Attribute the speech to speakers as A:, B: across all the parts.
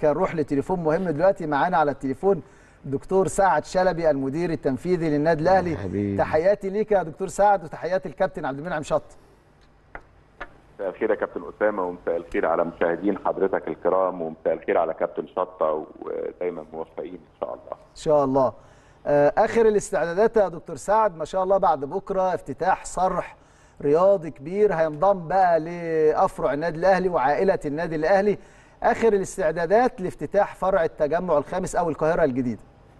A: نروح لتليفون مهم دلوقتي معانا على التليفون دكتور سعد شلبي المدير التنفيذي للنادي الاهلي
B: حبيبي.
A: تحياتي ليك يا دكتور سعد وتحياتي الكابتن عبد المنعم شط
C: مساء الخير يا كابتن اسامه ومساء الخير على مشاهدين حضرتك الكرام ومساء الخير على كابتن شطه ودايما موفقين ان شاء الله.
A: ان شاء الله آه، اخر الاستعدادات يا دكتور سعد ما شاء الله بعد بكره افتتاح صرح رياضي كبير هينضم بقى لافرع النادي الاهلي وعائله النادي الاهلي اخر الاستعدادات لافتتاح فرع التجمع الخامس او القاهره الجديده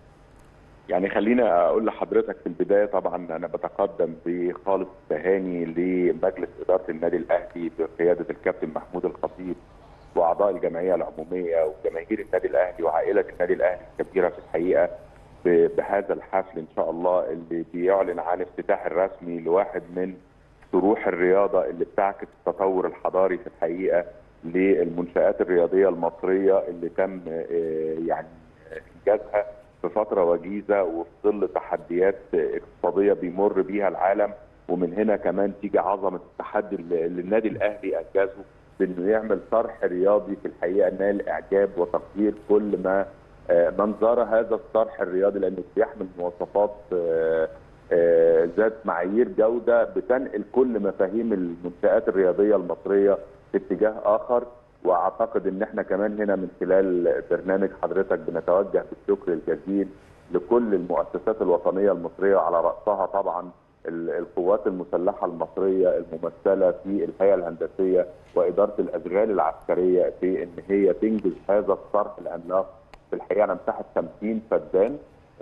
C: يعني خليني اقول لحضرتك في البدايه طبعا انا بتقدم بخالص تهاني لمجلس اداره النادي الاهلي بقياده الكابتن محمود الخطيب واعضاء الجمعيه العموميه وجماهير النادي الاهلي وعائله النادي الاهلي الكبيره في الحقيقه ب- بهذا الحفل ان شاء الله اللي بيعلن عن افتتاح الرسمي لواحد من طروح الرياضه اللي بتعكس التطور الحضاري في الحقيقه للمنشات الرياضيه المصريه اللي تم آه، يعني انجازها في فتره وجيزه وفي ظل تحديات اقتصاديه بيمر بيها العالم ومن هنا كمان تيجي عظمه التحدي اللي اللي النادي الاهلي انجزه بانه يعمل طرح رياضي في الحقيقه نال اعجاب وتقدير كل ما آه، من زار هذا الطرح الرياضي لانه بيحمل مواصفات آه، آه، ذات معايير جوده بتنقل كل مفاهيم المنشات الرياضيه المصريه في اتجاه اخر واعتقد ان احنا كمان هنا من خلال برنامج حضرتك بنتوجه بالشكر الجزيل لكل المؤسسات الوطنيه المصريه على راسها طبعا ال- القوات المسلحه المصريه الممثله في الهيئه الهندسيه واداره الاشغال العسكريه في ان هي تنجز هذا الطرح العملاق في الحقيقه على مساحه 50 فدان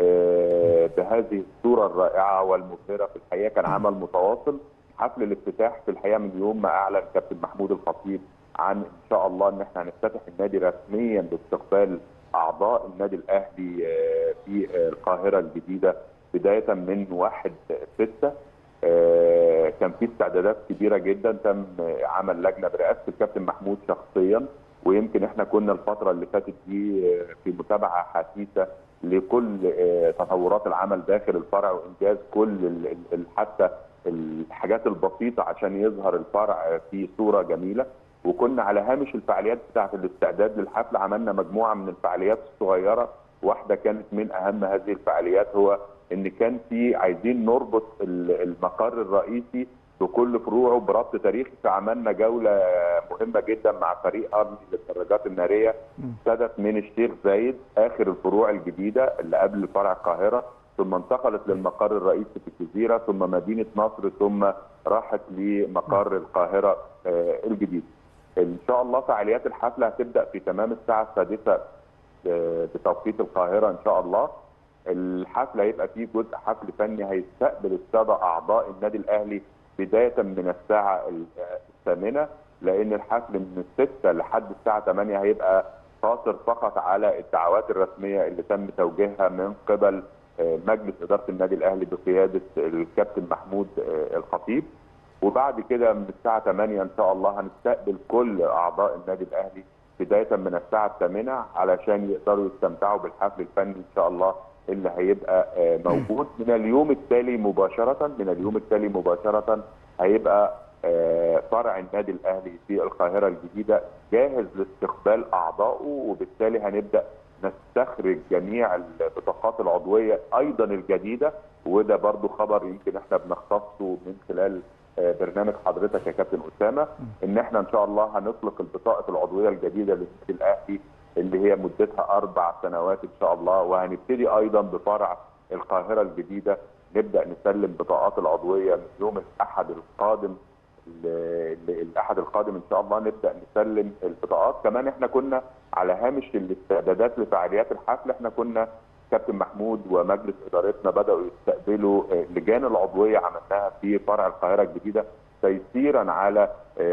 C: آه، بهذه الصوره الرائعه والمبهره في الحقيقه كان عمل متواصل حفل الافتتاح في الحقيقه من يوم ما اعلن كابتن محمود الخطيب عن ان شاء الله ان احنا هنفتتح النادي رسميا باستقبال اعضاء النادي الاهلي آه، في آه، القاهره الجديده بدايه من 1 6 آه، كان في استعدادات كبيره جدا تم آه، عمل لجنه برئاسه الكابتن محمود شخصيا ويمكن احنا كنا الفتره اللي فاتت دي آه، في متابعه حثيثه لكل آه، تطورات العمل داخل الفرع وانجاز كل ال- ال- ال- حتى الحاجات البسيطه عشان يظهر الفرع في صوره جميله وكنا على هامش الفعاليات بتاعه الاستعداد للحفل عملنا مجموعه من الفعاليات الصغيره واحده كانت من اهم هذه الفعاليات هو ان كان في عايزين نربط ال- المقر الرئيسي بكل فروعه بربط تاريخي فعملنا جوله مهمه جدا مع فريق ارضي للدراجات الناريه ابتدت من الشيخ زايد اخر الفروع الجديده اللي قبل فرع القاهره ثم انتقلت للمقر الرئيسي في الجزيره ثم مدينه نصر ثم راحت لمقر القاهره آه، الجديد. ان شاء الله فعاليات الحفله هتبدا في تمام الساعه السادسه آه، بتوقيت القاهره ان شاء الله. الحفله هيبقى فيه جزء حفل فني هيستقبل الساده اعضاء النادي الاهلي بدايه من الساعه ال- الثامنه لان الحفل من الستة لحد الساعه 8 هيبقى قاصر فقط على الدعوات الرسميه اللي تم توجيهها من قبل آه، مجلس اداره النادي الاهلي بقياده الكابتن محمود آه، الخطيب وبعد كده من الساعه 8 ان شاء الله هنستقبل كل اعضاء النادي الاهلي بدايه من الساعه الثامنه علشان يقدروا يستمتعوا بالحفل الفني ان شاء الله اللي هيبقى آه، موجود من اليوم التالي مباشره من اليوم التالي مباشره هيبقى آه، فرع النادي الاهلي في القاهره الجديده جاهز لاستقبال اعضائه وبالتالي هنبدا نستخرج جميع البطاقات العضويه ايضا الجديده وده برضو خبر يمكن احنا بنختصه من خلال آه، برنامج حضرتك يا كابتن اسامه ان احنا ان شاء الله هنطلق البطاقه العضويه الجديده للنادي الاهلي اللي هي مدتها اربع سنوات ان شاء الله وهنبتدي ايضا بفرع القاهره الجديده نبدا نسلم بطاقات العضويه من يوم الاحد القادم ال- ال- الاحد القادم ان شاء الله نبدا نسلم البطاقات كمان احنا كنا على هامش الاستعدادات لفعاليات الحفل احنا كنا كابتن محمود ومجلس ادارتنا بداوا يستقبلوا آه، لجان العضويه عملناها في فرع القاهره الجديده تيسيرا على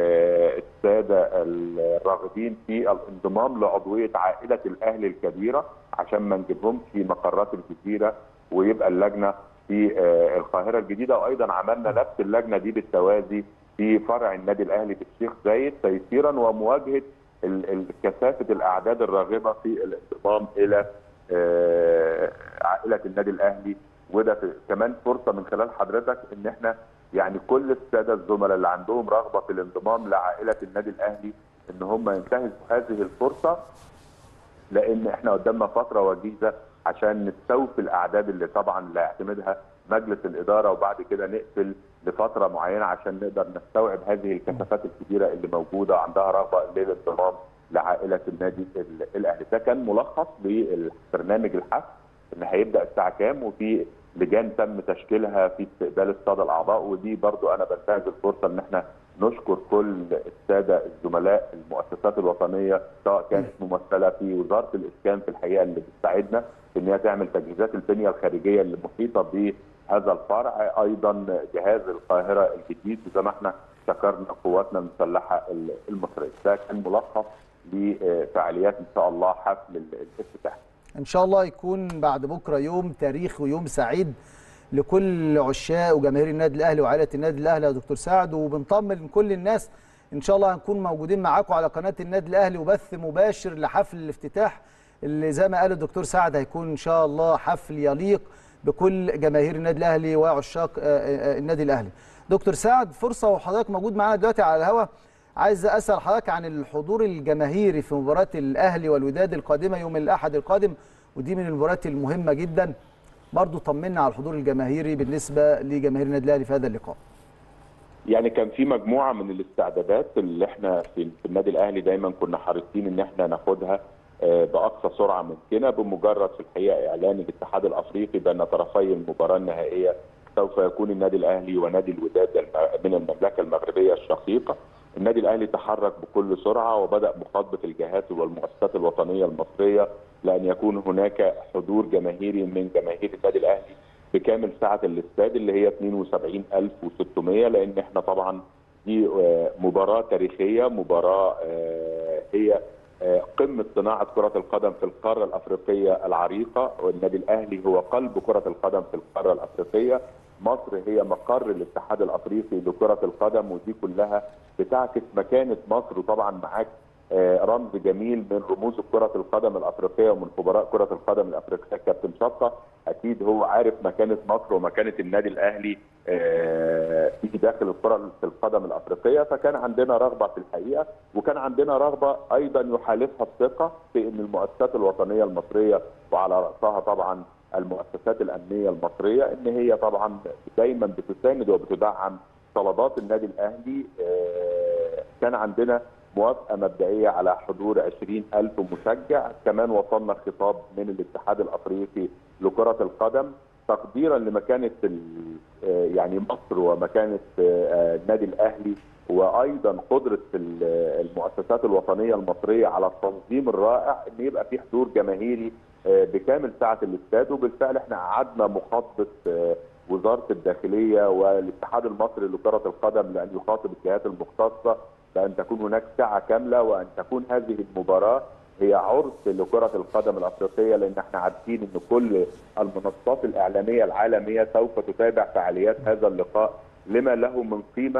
C: آه، الساده الراغبين في الانضمام لعضويه عائله الاهلي الكبيره عشان ما نجيبهمش في مقرات الجزيره ويبقى اللجنه في آه، القاهره الجديده وايضا عملنا نفس اللجنه دي بالتوازي في فرع النادي الاهلي في الشيخ زايد تيسيرا ومواجهه ال- ال- كثافه الاعداد الراغبه في الانضمام الى آه، عائله النادي الاهلي وده في- كمان فرصه من خلال حضرتك ان احنا يعني كل الساده الزملاء اللي عندهم رغبه في الانضمام لعائله النادي الاهلي ان هم ينتهزوا هذه الفرصه لان احنا قدامنا فتره وجيزه عشان نستوفي الاعداد اللي طبعا اللي هيعتمدها مجلس الاداره وبعد كده نقفل لفتره معينه عشان نقدر نستوعب هذه الكثافات الكبيره اللي موجوده عندها رغبه للانضمام لعائله النادي الاهلي ده كان ملخص للبرنامج الحفل ان هيبدا الساعه كام وفي لجان تم تشكيلها في استقبال الساده الاعضاء ودي برضو انا بنتهز الفرصه ان احنا نشكر كل الساده الزملاء المؤسسات الوطنيه سواء كانت ممثله في وزاره الاسكان في الحقيقه اللي بتساعدنا في ان هي تعمل تجهيزات البنيه الخارجيه اللي محيطه بهذا الفرع ايضا جهاز القاهره الجديد وزي ما احنا شكرنا قواتنا المسلحه المصريه ده كان ملخص لفعاليات ان شاء الله حفل الافتتاح
A: ان شاء الله يكون بعد بكره يوم تاريخي ويوم سعيد لكل عشاق وجماهير النادي الاهلي وعائله النادي الاهلي يا دكتور سعد وبنطمن كل الناس ان شاء الله هنكون موجودين معاكم على قناه النادي الاهلي وبث مباشر لحفل الافتتاح اللي زي ما قال الدكتور سعد هيكون ان شاء الله حفل يليق بكل جماهير النادي الاهلي وعشاق النادي الاهلي دكتور سعد فرصه وحضرتك موجود معانا دلوقتي على الهواء عايز اسال حضرتك عن الحضور الجماهيري في مباراه الاهلي والوداد القادمه يوم الاحد القادم ودي من المباريات المهمه جدا برضو طمنا على الحضور الجماهيري بالنسبه لجماهير النادي الاهلي في هذا اللقاء
C: يعني كان في مجموعه من الاستعدادات اللي احنا في النادي الاهلي دايما كنا حريصين ان احنا ناخدها باقصى سرعه ممكنه بمجرد في الحقيقه اعلان الاتحاد الافريقي بان طرفي المباراه النهائيه سوف يكون النادي الاهلي ونادي الوداد من المملكه المغربيه الشقيقه النادي الاهلي تحرك بكل سرعه وبدا مخاطبه الجهات والمؤسسات الوطنيه المصريه لان يكون هناك حضور جماهيري من جماهير النادي الاهلي بكامل سعه الاستاد اللي هي 72600 لان احنا طبعا دي مباراه تاريخيه مباراه هي قمه صناعه كره القدم في القاره الافريقيه العريقه والنادي الاهلي هو قلب كره القدم في القاره الافريقيه مصر هي مقر الاتحاد الافريقي لكره القدم ودي كلها بتعكس مكانه مصر وطبعا معاك رمز جميل من رموز كره القدم الافريقيه ومن خبراء كره القدم الافريقيه كابتن شطه اكيد هو عارف مكانه مصر ومكانه النادي الاهلي في داخل الكره القدم الافريقيه فكان عندنا رغبه في الحقيقه وكان عندنا رغبه ايضا يحالفها الثقه في ان المؤسسات الوطنيه المصريه وعلى راسها طبعا المؤسسات الامنيه المصريه ان هي طبعا دايما بتساند وبتدعم طلبات النادي الاهلي كان عندنا موافقه مبدئيه على حضور 20000 مشجع كمان وصلنا خطاب من الاتحاد الافريقي لكره القدم تقديرا لمكانه يعني مصر ومكانه النادي الاهلي وايضا قدره المؤسسات الوطنيه المصريه على التنظيم الرائع ان يبقى في حضور جماهيري بكامل سعه الاستاد وبالفعل احنا قعدنا مخاطبه وزاره الداخليه والاتحاد المصري لكره القدم لان يخاطب الجهات المختصه بان تكون هناك ساعه كامله وان تكون هذه المباراه هي عرس لكره القدم الافريقيه لان احنا عارفين ان كل المنصات الاعلاميه العالميه سوف تتابع فعاليات هذا اللقاء لما له من قيمه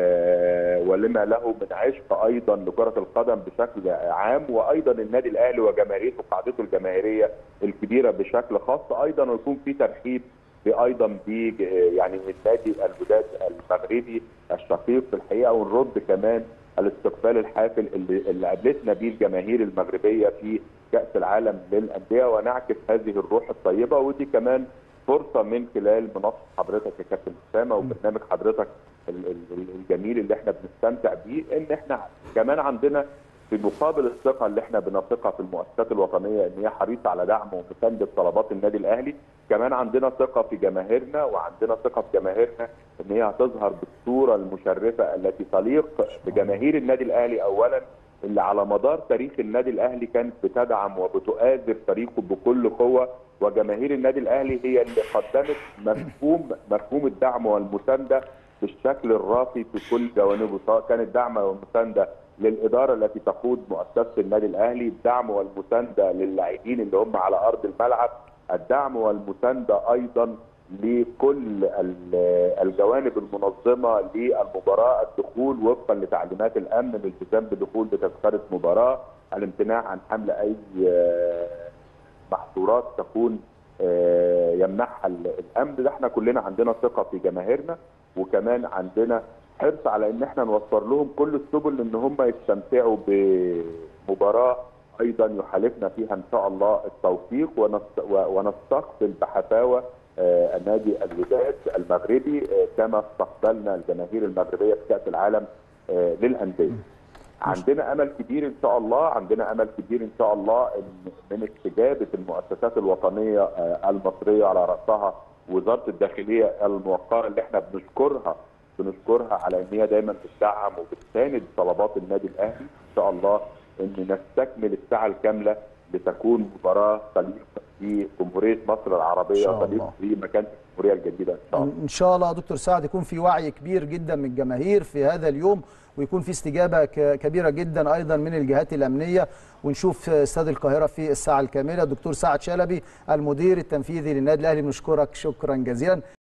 C: ولما له من عشق ايضا لكره القدم بشكل عام وايضا النادي الاهلي وجماهيرته وقاعدته الجماهيريه الكبيره بشكل خاص ايضا ويكون في ترحيب ايضا ب يعني من نادي الوداد المغربي الشقيق في الحقيقه ونرد كمان الاستقبال الحافل اللي, اللي قابلتنا به الجماهير المغربيه في كاس العالم للانديه ونعكس هذه الروح الطيبه ودي كمان فرصه من خلال منصه حضرتك يا كابتن اسامه وبرنامج حضرتك الجميل اللي احنا بنستمتع بيه ان احنا كمان عندنا في مقابل الثقه اللي احنا بنثقها في المؤسسات الوطنيه ان هي حريصه على دعم ومسانده طلبات النادي الاهلي، كمان عندنا ثقه في جماهيرنا وعندنا ثقه في جماهيرنا ان هي هتظهر بالصوره المشرفه التي تليق بجماهير النادي الاهلي اولا اللي على مدار تاريخ النادي الاهلي كانت بتدعم وبتؤازر فريقه بكل قوه وجماهير النادي الاهلي هي اللي قدمت مفهوم مفهوم الدعم والمسانده بالشكل الراقي في كل جوانبه سواء كانت دعم والمسانده للاداره التي تقود مؤسسه النادي الاهلي، الدعم والمسانده للاعبين اللي هم على ارض الملعب، الدعم والمسانده ايضا لكل الجوانب المنظمه للمباراه، الدخول وفقا لتعليمات الامن، الالتزام بدخول بتذكره مباراه، الامتناع عن حمل اي محظورات تكون يمنعها الامن، ده احنا كلنا عندنا ثقه في جماهيرنا وكمان عندنا حرص على ان احنا نوفر لهم كل السبل ان هم يستمتعوا بمباراه ايضا يحالفنا فيها ان شاء الله التوفيق ونست- و- ونستقبل بحفاوه آه، نادي الوداد المغربي آه، كما استقبلنا الجماهير المغربيه في كاس العالم آه، للانديه. عندنا امل كبير ان شاء الله عندنا امل كبير ان شاء الله إن- من استجابه المؤسسات الوطنيه آه، المصريه على راسها وزاره الداخليه الموقره اللي احنا بنشكرها بنشكرها على ان هي دايما بتدعم وبتساند طلبات النادي الاهلي ان شاء الله ان نستكمل الساعه الكامله لتكون مباراه تليق في جمهوريه مصر
A: إن
C: العربيه
A: شاء
C: وتليق
A: الله.
C: في مكانه الجمهوريه الجديده ان شاء الله
A: ان شاء الله يا دكتور سعد يكون في وعي كبير جدا من الجماهير في هذا اليوم ويكون في استجابه ك- كبيره جدا ايضا من الجهات الامنيه ونشوف استاد القاهره في الساعه الكامله دكتور سعد شلبي المدير التنفيذي للنادي الاهلي بنشكرك شكرا جزيلا